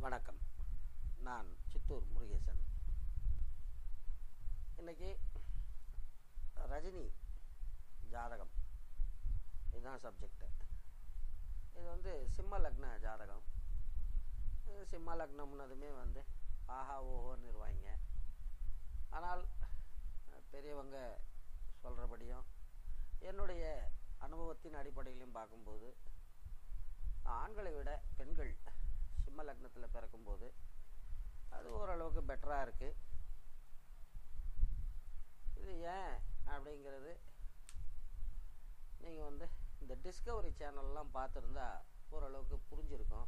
வணக்கம் நான் சித்தூர் முருகேசன் இன்னைக்கு ரஜினி ஜாதகம் இதுதான் சப்ஜெக்ட் இது வந்து சிம்ம லக்ன ஜாதகம் இது சிம்ம லக்னம்னதுமே வந்து ஆஹா ஓஹோன்னு இருவாங்க ஆனால் பெரியவங்க சொல்கிறபடியும் என்னுடைய அனுபவத்தின் அடிப்படையிலும் பார்க்கும்போது ஆண்களை விட பெண்கள் சிம்ம லக்னத்தில் பிறக்கும்போது அது ஓரளவுக்கு பெட்டராக இருக்குது இது ஏன் அப்படிங்கிறது நீங்கள் வந்து இந்த டிஸ்கவரி சேனல்லாம் பார்த்துருந்தா ஓரளவுக்கு புரிஞ்சிருக்கும்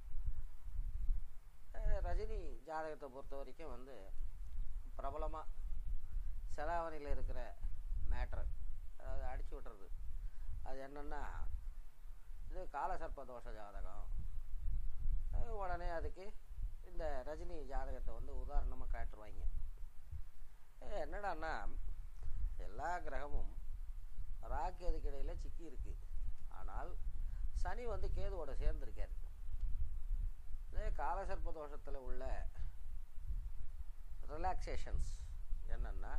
அஹ் ரஜினி ஜாதகத்தை பொறுத்த வரைக்கும் வந்து பிரபலமாக செலாவணியில் இருக்கிற மேட்ரு அதாவது அடிச்சு விட்டுறது அது என்னென்னா இது காலசர்ப்ப தோஷ ஜாதகம் அஹ் உடனே அதுக்கு இந்த ரஜினி ஜாதகத்தை வந்து உதாரணமாக காட்டுருவாங்க அஹ் என்னடான்னா எல்லா கிரகமும் ராக்கு அதுக்கு இடையில சிக்கி இருக்கு ஆனால் சனி வந்து கேதுவோட சேர்ந்துருக்காரு இதே காலசர்ப்ப தோஷத்தில் உள்ள ரிலாக்ஸேஷன்ஸ் என்னன்னா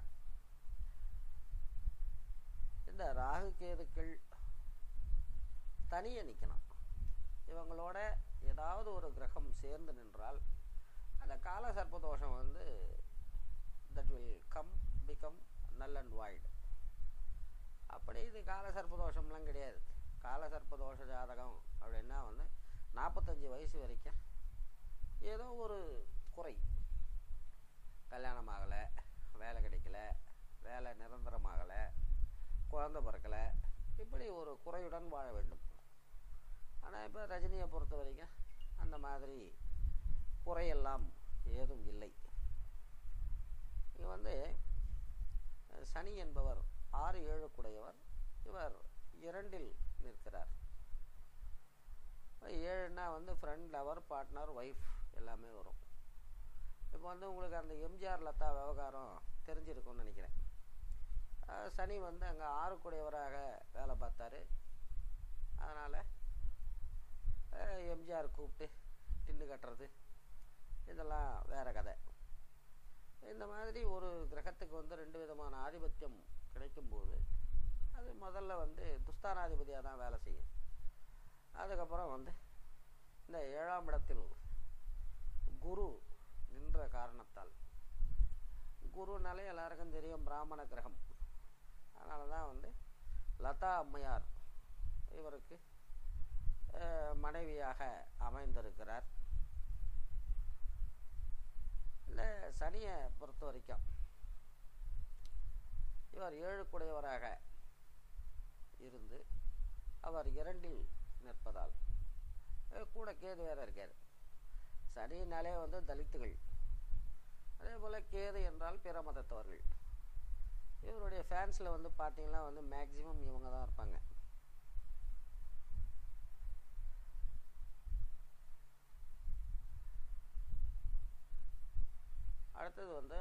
இந்த ராகு கேதுக்கள் தனியே நிற்கணும் இவங்களோட ஏதாவது ஒரு கிரகம் சேர்ந்து நின்றால் அந்த கால சர்ப்ப தோஷம் வந்து that will come become null and void அப்படி இது கால சர்ப்ப தோஷம்லாம் கிடையாது கால சர்ப்ப தோஷ ஜாதகம் அப்படின்னா வந்து நாற்பத்தஞ்சு வயசு வரைக்கும் ஏதோ ஒரு குறை கல்யாணம் ஆகலை வேலை கிடைக்கல வேலை நிரந்தரமாகலை குழந்தை பிறக்கலை இப்படி ஒரு குறையுடன் வாழ வேண்டும் ஆனால் இப்போ ரஜினியை பொறுத்த வரைக்கும் அந்த மாதிரி குறையெல்லாம் ஏதும் இல்லை இங்கே வந்து அஹ், சனி என்பவர் ஆறு ஏழுக்குடையவர் இவர் இரண்டில் நிற்கிறார் ஏழுன்னா வந்து ஃப்ரெண்ட் லவர் பார்ட்னர் ஒய்ஃப் எல்லாமே வரும் இப்போ வந்து உங்களுக்கு அந்த எம்ஜிஆர் லதா விவகாரம் தெரிஞ்சிருக்கும்னு நினைக்கிறேன் அஹ், சனி வந்து அங்கே ஆறுக்குடையவராக வேலை பார்த்தாரு அதனால் எம்ஜிஆர் கூப்பிட்டு டின்னு கட்டுறது இதெல்லாம் வேற கதை இந்த மாதிரி ஒரு கிரகத்துக்கு வந்து ரெண்டு விதமான ஆதிபத்தியம் கிடைக்கும்போது அது முதல்ல வந்து துஸ்தானாதிபதியாக தான் வேலை செய்யும் அதுக்கப்புறம் வந்து இந்த ஏழாம் இடத்தில் குரு நின்ற காரணத்தால் குருனாலே எல்லாருக்கும் தெரியும் பிராமண கிரகம் அதனால தான் வந்து லதா அம்மையார் இவருக்கு அஹ், மனைவியாக அமைந்திருக்கிறார் இந்த சனியை பொறுத்த வரைக்கும் இவர் ஏழுக்குடையவராக இருந்து அவர் இரண்டில் நிற்பதால் அஹ், கூட கேது வேற இருக்கார் சனினாலே வந்து தலித்துகள் அதே போல் கேது என்றால் பிற மதத்தவர்கள் இவருடைய ஃபேன்ஸில் வந்து பார்த்தீங்கன்னா வந்து மேக்சிமம் இவங்க தான் இருப்பாங்க அடுத்தது வந்து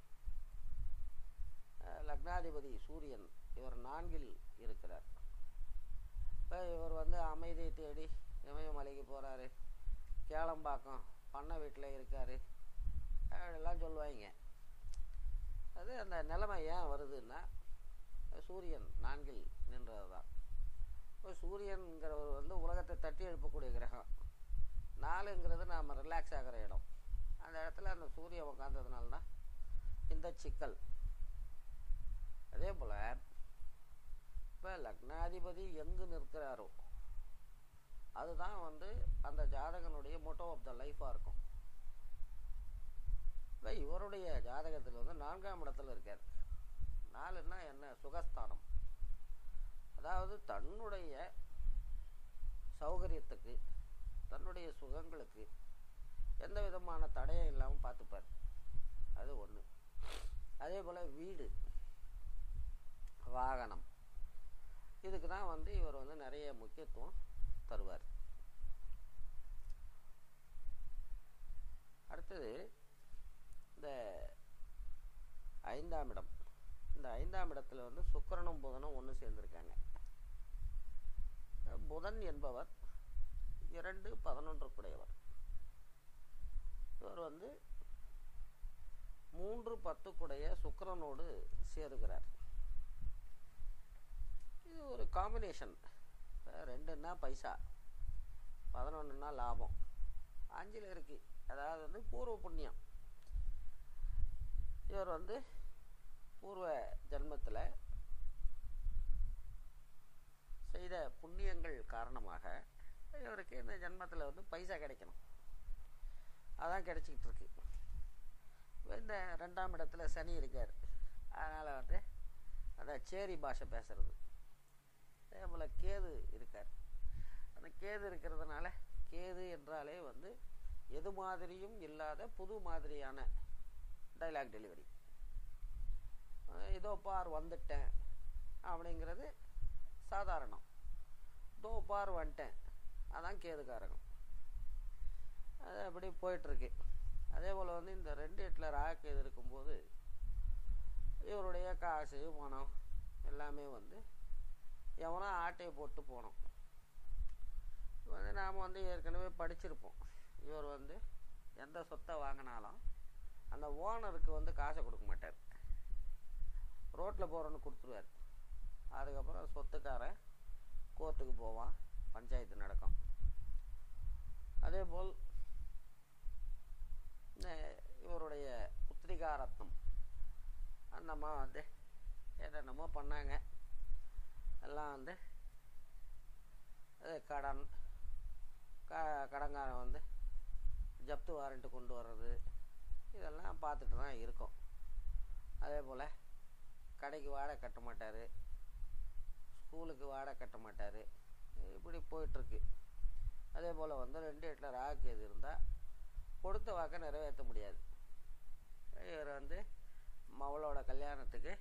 அஹ், லக்னாதிபதி சூரியன் இவர் நான்கில் இருக்கிறார் இப்போ இவர் வந்து அமைதியை தேடி இமயமலைக்கு போகிறாரு கேளம்பாக்கம் பண்ணை வீட்டில் இருக்கார் அப்படிலாம் சொல்லுவாங்க அது அந்த நிலைமை ஏன் வருதுன்னா சூரியன் நான்கில் நின்றது தான் இப்போ சூரியன்கிறவர் வந்து உலகத்தை தட்டி எழுப்பக்கூடிய கிரகம் நாலுங்கிறது நாம் ரிலாக்ஸ் ஆகிற இடம் அந்த இடத்துல அந்த சூரியன் உட்காந்ததுனால தான் இந்த சிக்கல் அதே போல் இப்போ லக்னாதிபதி எங்கு நிற்கிறாரோ அதுதான் வந்து அந்த ஜாதகனுடைய மோட்டோ ஆஃப் த லைஃபாக இருக்கும் இப்போ இவருடைய ஜாதகத்தில் வந்து நான்காம் இடத்துல இருக்கார் நாலுன்னா என்ன சுகஸ்தானம் அதாவது தன்னுடைய சௌகரியத்துக்கு தன்னுடைய சுகங்களுக்கு எந்த விதமான தடையும் இல்லாமல் பார்த்துப்பார் அது ஒன்று அதே போல் வீடு வாகனம் இதுக்கு தான் வந்து இவர் வந்து நிறைய முக்கியத்துவம் தருவார் அடுத்தது இந்த ஐந்தாம் இடம் இந்த ஐந்தாம் இடத்துல வந்து சுக்கிரனும் புதனும் ஒன்று சேர்ந்துருக்காங்க புதன் என்பவர் இரண்டு பதினொன்றுக்குடையவர் இவர் வந்து மூன்று பத்துக்குடைய சுக்கிரனோடு சேருகிறார் இது ஒரு காம்பினேஷன் ரெண்டுன்னா பைசா பதினொன்றுனா லாபம் அஞ்சில் இருக்கு அதாவது வந்து பூர்வ புண்ணியம் இவர் வந்து பூர்வ ஜென்மத்தில் செய்த புண்ணியங்கள் காரணமாக இவருக்கு இந்த ஜென்மத்தில் வந்து பைசா கிடைக்கணும் அதான் கிடைச்சிக்கிட்டு இருக்கு இப்ப இந்த ரெண்டாம் இடத்துல சனி இருக்கார் அதனால் வந்து அதான் சேரி பாஷை பேசுறது அதே போல் கேது இருக்கார் அந்த கேது இருக்கிறதுனால கேது என்றாலே வந்து எது மாதிரியும் இல்லாத புது மாதிரியான டைலாக் டெலிவரி இதோ பார் வந்துட்டேன் அப்படிங்கிறது சாதாரணம் தோ பார் வந்துட்டேன் அதான் கேதுக்காரகம் அது அப்படி போயிட்டுருக்கு அதே போல் வந்து இந்த ரெண்டு எட்டில் ராகேது இருக்கும்போது இவருடைய காசு பணம் எல்லாமே வந்து எவனோ ஆட்டையை போட்டு போனோம் வந்து நாம் வந்து ஏற்கனவே படிச்சிருப்போம் இவர் வந்து எந்த சொத்தை வாங்கினாலும் அந்த ஓனருக்கு வந்து காசை கொடுக்க மாட்டார் ரோட்டில் போகிறோன்னு கொடுத்துருவார் அதுக்கப்புறம் சொத்துக்காரன் கோர்ட்டுக்கு போவான் பஞ்சாயத்து நடக்கும் அதே போல் இந்த இவருடைய புத்திரிகாரத்னம் அந்த அம்மா வந்து என்னென்னமோ பண்ணாங்க எல்லாம் வந்து அது கடன் க கடன்காரன் வந்து ஜப்து வாரண்ட்டு கொண்டு வர்றது இதெல்லாம் பார்த்துட்டு தான் இருக்கோம் அதே போல் கடைக்கு வாடகை கட்ட மாட்டார் ஸ்கூலுக்கு வாடகை கட்ட மாட்டார் இப்படி போயிட்டுருக்கு அதே போல் வந்து ரெண்டு எட்டில் ராகு எது இருந்தால் கொடுத்த வாக்கை நிறைவேற்ற முடியாது இவர் வந்து மவளோட கல்யாணத்துக்கு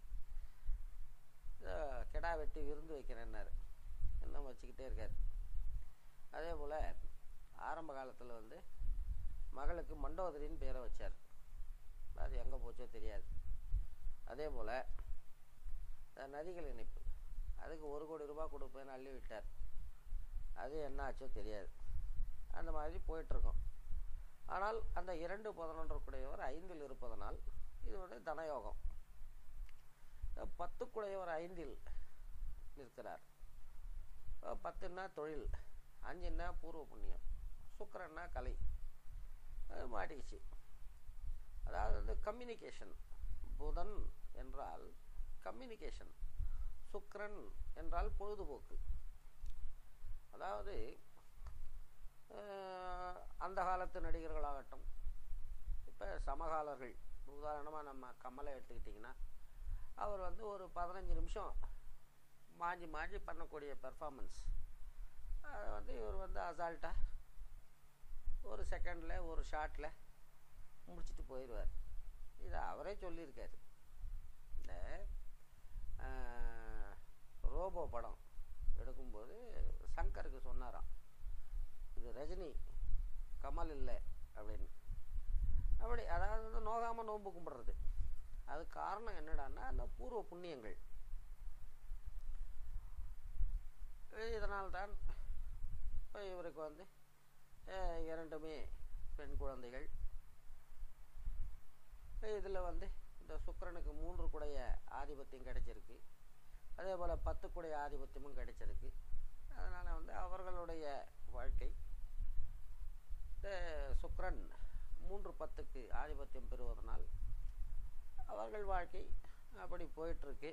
கிடா வெட்டி விருந்து வைக்கிறேன்னாரு இன்னும் வச்சுக்கிட்டே இருக்கார் அதே போல் ஆரம்ப காலத்தில் வந்து மகளுக்கு மண்டோதரின்னு பேரை வச்சார் அது எங்கே போச்சோ தெரியாது அதே போல் நதிகள் இணைப்பு அதுக்கு ஒரு கோடி ரூபாய் கொடுப்பேன்னு அள்ளி விட்டார் அது என்ன ஆச்சோ தெரியாது அந்த மாதிரி போயிட்டுருக்கோம் ஆனால் அந்த இரண்டு பதினொன்றுக்குடையவர் ஐந்தில் இருப்பதனால் இது வந்து தனயோகம் பத்துக்குடையவர் ஐந்தில் நிற்கிறார் பத்துன்னா தொழில் அஞ்சுன்னா பூர்வ புண்ணியம் சுக்கரன்னா கலை அது மாட்டிக்கிச்சு அதாவது வந்து கம்யூனிகேஷன் புதன் என்றால் கம்யூனிகேஷன் சுக்கரன் என்றால் பொழுதுபோக்கு அதாவது அந்த காலத்து நடிகர்களாகட்டும் இப்போ சமகாலர்கள் உதாரணமாக நம்ம கமலை எடுத்துக்கிட்டிங்கன்னா அவர் வந்து ஒரு பதினஞ்சு நிமிஷம் மாஞ்சி மாஞ்சி பண்ணக்கூடிய பெர்ஃபார்மன்ஸ் அதை வந்து இவர் வந்து அசால்ட்டாக ஒரு செகண்டில் ஒரு ஷாட்டில் முடிச்சுட்டு போயிடுவார் இதை அவரே சொல்லியிருக்காரு இந்த ரோபோ படம் எடுக்கும்போது சங்கருக்கு சொன்னாராம் இது ரஜினி கமல் இல்லை அப்படின்னு அப்படி அதாவது வந்து நோகாமல் நோன்பு கும்பிடுறது அது காரணம் என்னடான்னா அந்த பூர்வ புண்ணியங்கள் இதனால்தான் இப்போ இவருக்கு வந்து இரண்டுமே பெண் குழந்தைகள் இதில் வந்து இந்த சுக்கரனுக்கு மூன்று குடைய ஆதிபத்தியம் கிடைச்சிருக்கு அதே போல் பத்து குடைய ஆதிபத்தியமும் கிடைச்சிருக்கு அதனால் வந்து அவர்களுடைய வாழ்க்கை இந்த சுக்கரன் மூன்று பத்துக்கு ஆதிபத்தியம் பெறுவதனால் அவர்கள் வாழ்க்கை அப்படி போயிட்டுருக்கு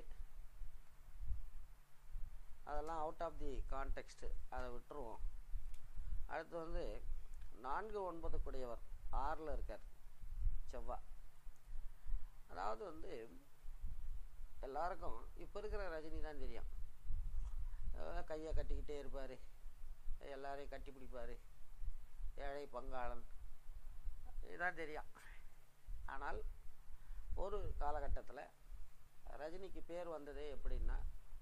அதெல்லாம் அவுட் ஆஃப் தி கான்டெக்ஸ்ட் அதை விட்டுருவோம் அடுத்து வந்து நான்கு ஒன்பதுக்குடையவர் ஆறில் இருக்கார் செவ்வாய் அதாவது வந்து எல்லாருக்கும் இப்போ இருக்கிற ரஜினி தான் தெரியும் கையை கட்டிக்கிட்டே இருப்பார் எல்லாரையும் கட்டி பிடிப்பார் ஏழை பங்காளன் இதுதான் தெரியும் ஆனால் ஒரு காலகட்டத்தில் ரஜினிக்கு பேர் வந்ததே எப்படின்னா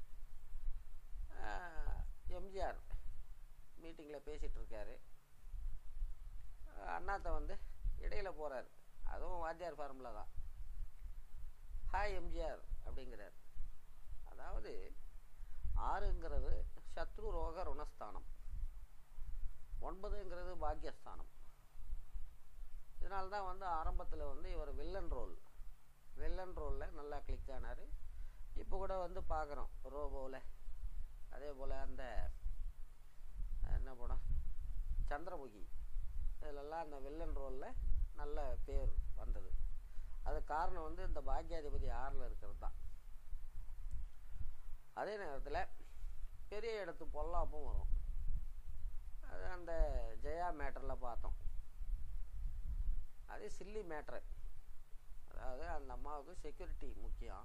எம்ஜிஆர் மீட்டிங்கில் பேசிகிட்டு இருக்காரு அண்ணாத்த வந்து இடையில் போகிறார் அதுவும் வாத்தியார் ஃபார்முலா தான் ஹாய் எம்ஜிஆர் அப்படிங்கிறார் அதாவது ஆறுங்கிறது சத்ரு ரோக ருணஸ்தானம் ஒன்பதுங்கிறது பாக்யஸ்தானம் இது இதனால தான் வந்து ஆரம்பத்தில் வந்து இவர் வில்லன் ரோல் வில்லன் ரோலில் நல்லா கிளிக் ஆனார் இப்போ கூட வந்து பார்க்குறோம் ரோபோவில் அதே போல் அந்த என்ன படம் சந்திரமுகி இதிலெல்லாம் அந்த வில்லன் ரோலில் நல்ல பேர் வந்தது அது காரணம் வந்து இந்த பாக்யாதிபதி ஆறில் இருக்கிறது தான் அதே நேரத்தில் பெரிய இடத்து பொல்லாப்பும் வரும் அது அந்த ஜெயா மேட்டரில் பார்த்தோம் அது சில்லி மேட்ரு அதாவது அந்த அம்மாவுக்கு செக்யூரிட்டி முக்கியம்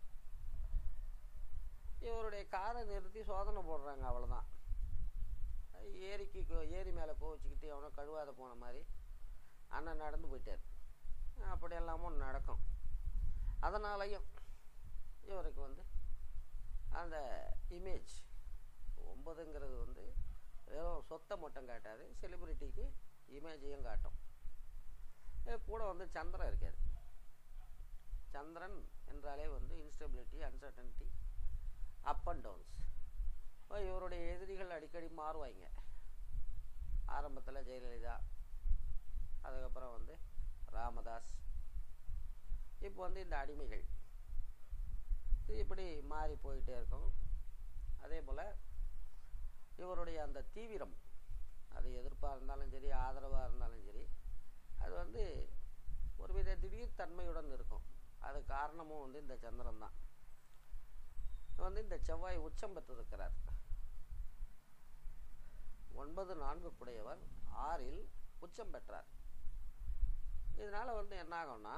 இவருடைய காரை நிறுத்தி சோதனை போடுறாங்க அவ்வளோதான் ஏரிக்கு கோ- ஏரி மேலே கோவிச்சுக்கிட்டு எவனோ கழுவாத போன மாதிரி அண்ணன் நடந்து போயிட்டார் அப்படி எல்லாமும் நடக்கும் அதனாலையும் இவருக்கு வந்து அந்த இமேஜ் ஒன்பதுங்கிறது வந்து வெறும் சொத்தை மட்டும் காட்டாது செலிபிரிட்டிக்கு இமேஜையும் காட்டும் இது கூட வந்து சந்திரன் இருக்காது சந்திரன் என்றாலே வந்து instability uncertainty up and downs இவருடைய எதிரிகள் அடிக்கடி மாறுவாங்க ஆரம்பத்தில் ஜெயலலிதா அதுக்கப்புறம் வந்து ராமதாஸ் இப்போ வந்து இந்த அடிமைகள் இது இப்படி மாறி போயிட்டே இருக்கும் அதே போல் இவருடைய அந்த தீவிரம் அது எதிர்ப்பாக இருந்தாலும் சரி ஆதரவாக இருந்தாலும் சரி அது வந்து ஒருவித திடீர் தன்மையுடன் இருக்கும் அது காரணமும் வந்து இந்த சந்திரன் தான் வந்து இந்த செவ்வாய் உச்சம் பெற்றிருக்கிறார் ஒன்பது நான்கு குடையவர் ஆறில் உச்சம் பெற்றார் இதனால வந்து என்ன ஆகும்னா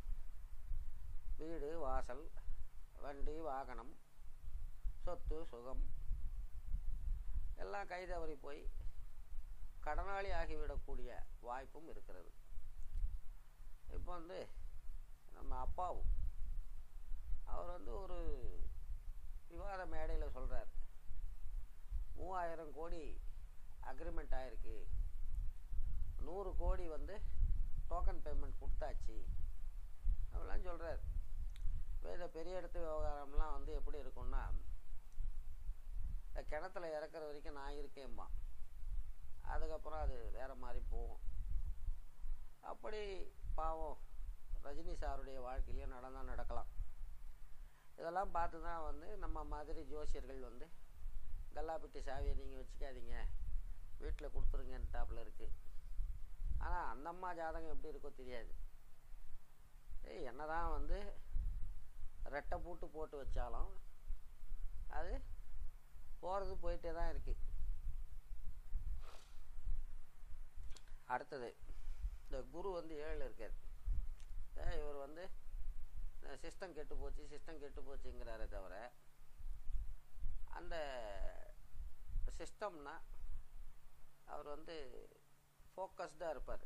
வீடு வாசல் வண்டி வாகனம் சொத்து சுகம் எல்லாம் கைதவறி போய் கடனாளி ஆகிவிடக்கூடிய வாய்ப்பும் இருக்கிறது இப்போ வந்து நம்ம அப்பாவும் அவர் வந்து ஒரு விவாத மேடையில் சொல்கிறார் மூவாயிரம் கோடி அக்ரிமெண்ட் ஆயிருக்கு நூறு கோடி வந்து டோக்கன் பேமெண்ட் கொடுத்தாச்சு அப்படிலாம் சொல்கிறார் இந்த பெரிய இடத்து விவகாரம்லாம் வந்து எப்படி இருக்கும்னா இந்த கிணத்துல இறக்குற வரைக்கும் நான் இருக்கேம்மா அதுக்கப்புறம் அது வேற மாதிரி போகும் அப்படி பாவம் ரஜினி சாருடைய வாழ்க்கையிலையும் நடந்தால் நடக்கலாம் இதெல்லாம் பார்த்து தான் வந்து நம்ம மாதிரி ஜோசியர்கள் வந்து கல்லாப்பட்டி சாவியை நீங்கள் வச்சுக்காதீங்க வீட்டில் கொடுத்துருங்கன்ட்டாப்புல இருக்குது ஆனால் அந்த அம்மா ஜாதகம் எப்படி இருக்கோ தெரியாது ஏய் என்னதான் வந்து ரெட்டை பூட்டு போட்டு வச்சாலும் அது போகிறது போயிட்டே தான் இருக்கு அடுத்தது இந்த குரு வந்து ஏழில் இருக்கார் ஏ, இவர் வந்து சிஸ்டம் கெட்டு போச்சு சிஸ்டம் கெட்டு போச்சுங்கிறாரே தவிர அந்த சிஸ்டம்னா அவர் வந்து ஃபோக்கஸ்டாக இருப்பார்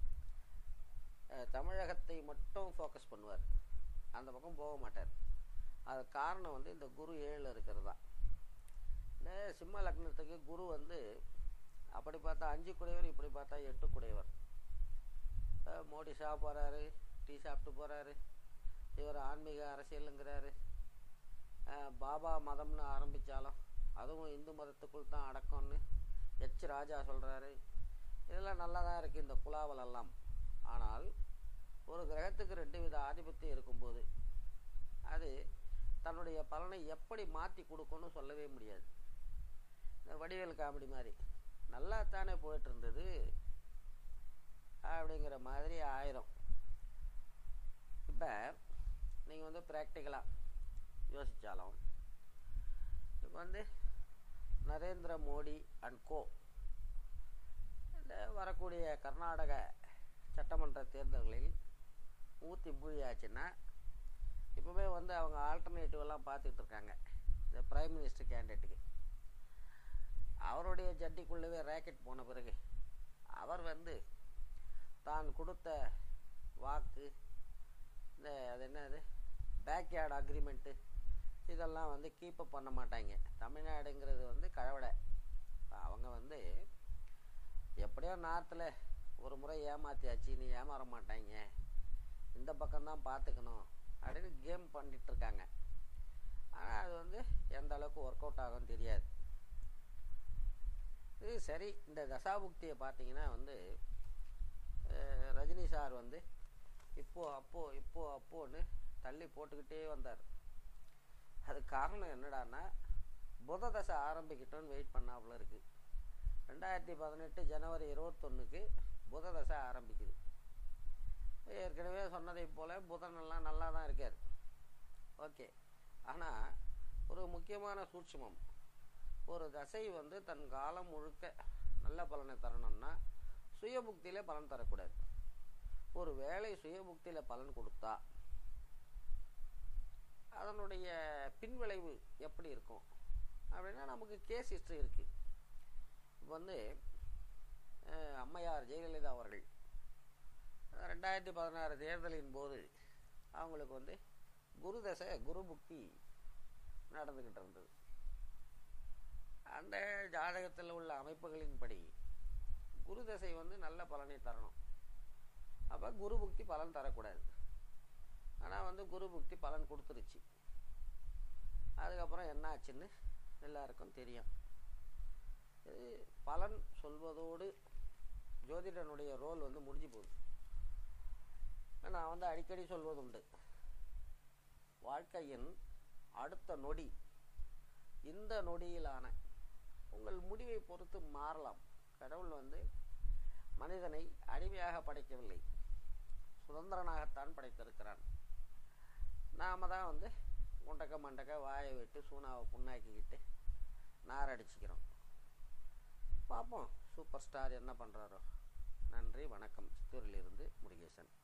தமிழகத்தை மட்டும் ஃபோக்கஸ் பண்ணுவார் அந்த பக்கம் போக மாட்டார் அது காரணம் வந்து இந்த குரு ஏழில் இருக்கிறது தான் இந்த சிம்ம லக்னத்துக்கு குரு வந்து அப்படி பார்த்தா அஞ்சு குடையவர் இப்படி பார்த்தா எட்டு குடையவர் அஹ் மோடி ஷா போகிறாரு டீ சாப்பிட்டு போகிறாரு இவர் ஆன்மீக அரசியலுங்கிறாரு அஹ் பாபா மதம்னு ஆரம்பித்தாலும் அதுவும் இந்து மதத்துக்குள் தான் அடக்கம்னு எச் ராஜா சொல்கிறாரு இதெல்லாம் நல்லா தான் இருக்குது இந்த குலாவல் எல்லாம் ஆனால் ஒரு கிரகத்துக்கு ரெண்டு வித ஆதிபத்தியம் இருக்கும்போது அது தன்னுடைய பலனை எப்படி மாற்றி கொடுக்கும்னு சொல்லவே முடியாது இந்த வடிவேல் காமெடி மாதிரி நல்லா தானே போயிட்டு இருந்தது அப்படிங்கிற மாதிரி ஆயிரும் இப்போ நீங்கள் வந்து ப்ராக்டிக்கலாக யோசித்தாலும் இப்போ வந்து நரேந்திர மோடி அண்ட் கோ இந்த வரக்கூடிய கர்நாடக சட்டமன்ற தேர்தல்களில் ஊற்றி மூழியாச்சுன்னா இப்போவே வந்து அவங்க ஆல்டர்னேட்டிவ் எல்லாம் பார்த்துட்டு இருக்காங்க இந்த பிரைம் மினிஸ்டர் கேண்டிடேட்டுக்கு அவருடைய ஜட்டிக்குள்ளவே ரேக்கெட் போன பிறகு அவர் வந்து தான் கொடுத்த வாக்கு இந்த அது என்னது பேக்யார்டு அக்ரிமெண்ட்டு இதெல்லாம் வந்து கீப்பப் பண்ண மாட்டாங்க தமிழ்நாடுங்கிறது வந்து கழவடை அவங்க வந்து எப்படியோ நார்த்தில் ஒரு முறை ஏமாத்தியாச்சு நீ ஏமாற மாட்டாங்க இந்த பக்கம்தான் பார்த்துக்கணும் அப்படின்னு கேம் பண்ணிட்டு இருக்காங்க ஆனால் அது வந்து எந்த அளவுக்கு ஒர்க் அவுட் ஆகும்னு தெரியாது இது சரி இந்த தசாபுக்தியை பார்த்தீங்கன்னா வந்து அஹ், ரஜினி சார் வந்து இப்போ அப்போ இப்போ அப்போன்னு தள்ளி போட்டுக்கிட்டே வந்தார் அது காரணம் என்னடான்னா புத தசை ஆரம்பிக்கட்டும்னு வெயிட் பண்ணாப்புல இருக்கு ரெண்டாயிரத்தி பதினெட்டு ஜனவரி இருபத்தொன்னுக்கு புத தசை ஆரம்பிக்குது ஏற்கனவே சொன்னதைப் போல புதன் எல்லாம் நல்லா தான் இருக்கார் ஓகே ஆனால் ஒரு முக்கியமான சூட்சுமம் ஒரு தசை வந்து தன் காலம் முழுக்க நல்ல பலனை தரணும்னா சுயபுக்தியிலே பலன் தரக்கூடாது ஒரு வேலை சுயபுக்தியில் பலன் கொடுத்தா அதனுடைய பின்விளைவு எப்படி இருக்கும் அப்படின்னா நமக்கு கேஸ் ஹிஸ்ட்ரி இருக்குது இப்போ வந்து அஹ், அம்மையார் ஜெயலலிதா அவர்கள் ரெண்டாயிரத்தி பதினாறு தேர்தலின் போது அவங்களுக்கு வந்து குரு தசை குரு புக்தி நடந்துக்கிட்டு இருந்தது அந்த ஜாதகத்தில் உள்ள அமைப்புகளின்படி குரு தசை வந்து நல்ல பலனை தரணும் அப்போ குரு புக்தி பலன் தரக்கூடாது ஆனால் வந்து குரு புக்தி பலன் கொடுத்துருச்சு அதுக்கப்புறம் என்ன ஆச்சுன்னு எல்லாருக்கும் தெரியும் இது பலன் சொல்வதோடு ஜோதிடனுடைய ரோல் வந்து முடிஞ்சு போகுது நான் வந்து அடிக்கடி சொல்வதுண்டு வாழ்க்கையின் அடுத்த நொடி இந்த நொடியிலான உங்கள் முடிவை பொறுத்து மாறலாம் கடவுள் வந்து மனிதனை அடிமையாக படைக்கவில்லை சுதந்திரனாகத்தான் படைத்திருக்கிறான் நாம தான் வந்து குண்டக்க மண்டக்க வாயை விட்டு சூனாவை புண்ணாக்கிக்கிட்டு நார் அடிச்சுக்கிறோம் பார்ப்போம் சூப்பர் ஸ்டார் என்ன பண்ணுறாரோ நன்றி வணக்கம் சித்தூரிலிருந்து முருகேசன்